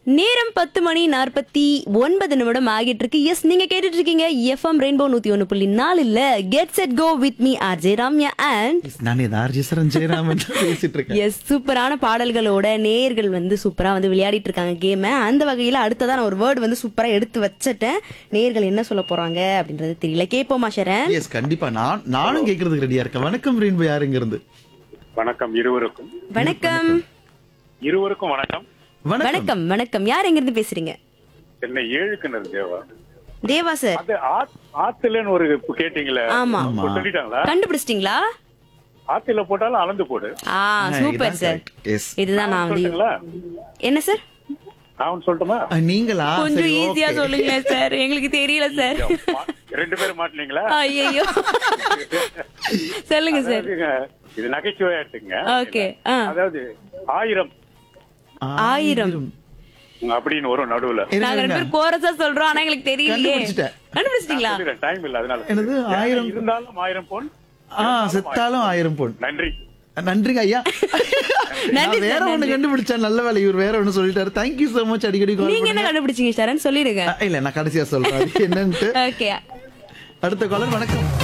நேரம் பத்து மணி நாற்பத்தி ஒன்பது நிமிடம் ஆகிட்டு இருக்கு எஸ் நீங்க கேட்டுட்டு இருக்கீங்க எஃப்எம் ரெயின்போ நூத்தி ஒன்னு புள்ளி நாலு இல்ல get set go with me RJ Ramya and நான் இது ஆர்ஜி சரண் ஜெயராமன் பேசிட்டு இருக்கேன் எஸ் சூப்பரான பாடல்களோட நேயர்கள் வந்து சூப்பரா வந்து விளையாடிட்டு இருக்காங்க கேமை அந்த வகையில அடுத்ததா நான் ஒரு வேர்டு வந்து சூப்பரா எடுத்து வச்சிட்டேன் நேயர்கள் என்ன சொல்ல போறாங்க அப்படின்றது தெரியல கேப்போமா ஷரண் எஸ் கண்டிப்பா நான் நானும் கேக்குறதுக்கு ரெடியா இருக்கேன் வணக்கம் ரெயின்போ யாருங்க இருந்து வணக்கம் இருவருக்கும் வணக்கம் இருவருக்கும் வணக்கம் வணக்கம் வணக்கம் வணக்கம் யார் எங்க இருந்து பேசுறீங்க சென்னை ஏழுக்குனர் தேவா தேவா சார் அது ஆத்- ஆத்துலன்னு ஒரு இப்ப கேட்டீங்களே ஆமா. இப்ப சொல்லிட்டாங்களா கண்டுபிடிச்சிட்டீங்களா ஆத்துல போட்டாலும் அளந்து போடு ஆ சூப்பர் சார் எஸ் இதுதான் நான் வந்து சொல்லுங்களா என்ன சார் நான் ஒண்ணு சொல்லட்டுமா நீங்களா கொஞ்சம் சரி, ஈஸியா okay. சொல்லுங்க சார் எங்களுக்கு தெரியல சார் மா- ரெண்டு பேரும் மாட்டினீங்களா ஐயோ சொல்லுங்க சார் அதாவதுங்க, இது நகைச்சுவையா எடுத்துங்க ஓகே ஆ அதாவது ஆயிரம் ஆயிரம் அப்படின்னு வரும் நடுவுல இருங்க, நாங்க ரெண்டு இருங்க. பேரும் கோரஸா சொல்றோம் ஆனா எங்களுக்கு தெரியலையே கண்டுபிடிச்சிட்டேன். கண்டுபிடிச்சிட்டீங்களா டைம் இல்ல அதனால என்னது? ஆயிரம்? இருந்தாலும் ஆயிரம் பொன் ஆ செத்தாலும் ஆயிரம் பொன் நன்றி நன்றிங்க ஐயா நன்றி நான் வேற சார், ஒண்ணு நன்றி. கண்டுபிடிச்சேன் நல்ல வேலை இவர் வேற ஒண்ணு சொல்லிட்டாரு தேங்க்யூ சோ மச் அடிக்கடி call நீங்க என்ன பண்ணுங்க. கண்டுபிடிச்சீங்க சரண் சொல்லிடுங்க அஹ், இல்ல நான் கடைசியா சொல்றேன் அது என்னன்ட்டு ஓகே அடுத்த காலர் வணக்கம்